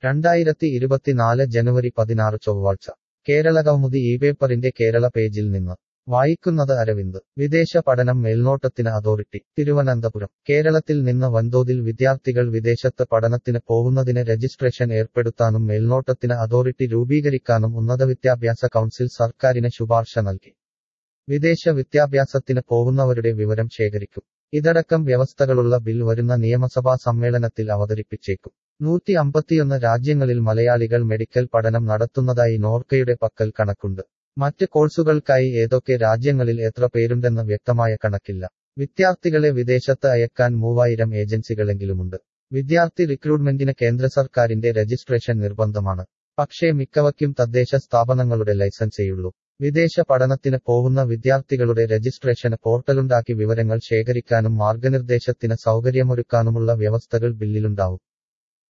രണ്ടായിരത്തി ഇരുപത്തിനാല് ജനുവരി പതിനാറ് ചൊവ്വാഴ്ച കേരള കൗമുദി ഈ പേപ്പറിന്റെ കേരള പേജിൽ നിന്ന് വായിക്കുന്നത് അരവിന്ദ് വിദേശ പഠനം മേൽനോട്ടത്തിന് അതോറിറ്റി തിരുവനന്തപുരം കേരളത്തിൽ നിന്ന് വൻതോതിൽ വിദ്യാർത്ഥികൾ വിദേശത്ത് പഠനത്തിന് പോകുന്നതിന് രജിസ്ട്രേഷൻ ഏർപ്പെടുത്താനും മേൽനോട്ടത്തിന് അതോറിറ്റി രൂപീകരിക്കാനും ഉന്നതവിദ്യാഭ്യാസ കൗൺസിൽ സർക്കാരിന് ശുപാർശ നൽകി വിദേശ വിദ്യാഭ്യാസത്തിന് പോകുന്നവരുടെ വിവരം ശേഖരിക്കും ഇതടക്കം വ്യവസ്ഥകളുള്ള ബിൽ വരുന്ന നിയമസഭാ സമ്മേളനത്തിൽ അവതരിപ്പിച്ചേക്കും നൂറ്റി അമ്പത്തിയൊന്ന് രാജ്യങ്ങളിൽ മലയാളികൾ മെഡിക്കൽ പഠനം നടത്തുന്നതായി നോർക്കയുടെ പക്കൽ കണക്കുണ്ട് മറ്റ് കോഴ്സുകൾക്കായി ഏതൊക്കെ രാജ്യങ്ങളിൽ എത്ര പേരുണ്ടെന്ന് വ്യക്തമായ കണക്കില്ല വിദ്യാർത്ഥികളെ വിദേശത്ത് അയക്കാൻ മൂവായിരം ഏജൻസികളെങ്കിലുമുണ്ട് വിദ്യാർത്ഥി റിക്രൂട്ട്മെന്റിന് കേന്ദ്ര സർക്കാരിന്റെ രജിസ്ട്രേഷൻ നിർബന്ധമാണ് പക്ഷേ മിക്കവയ്ക്കും തദ്ദേശ സ്ഥാപനങ്ങളുടെ ലൈസൻസേയുള്ളൂ വിദേശ പഠനത്തിന് പോകുന്ന വിദ്യാർത്ഥികളുടെ രജിസ്ട്രേഷന് പോർട്ടലുണ്ടാക്കി വിവരങ്ങൾ ശേഖരിക്കാനും മാർഗനിർദ്ദേശത്തിന് സൗകര്യമൊരുക്കാനുമുള്ള വ്യവസ്ഥകൾ ബില്ലിലുണ്ടാവും